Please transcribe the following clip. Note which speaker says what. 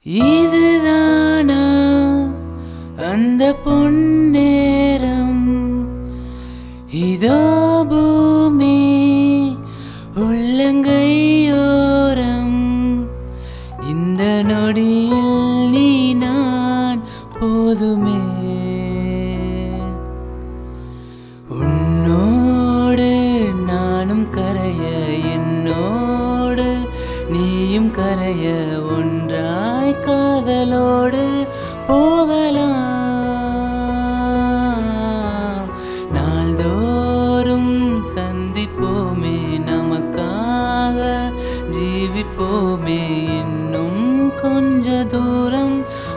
Speaker 1: இதுதானா அந்த பொன்னேரம் இதோ பூமி உள்ளங்கையோரம் இந்த நொடியில் நீ நான் போதுமே உன்னோடு நானும் கரைய என்னோடு நீயும் கரைய ஒன்றாய் காதலோடு போகலாம் நாள்தோறும் சந்திப்போமே நமக்காக ஜீவிப்போமே இன்னும் கொஞ்ச தூரம்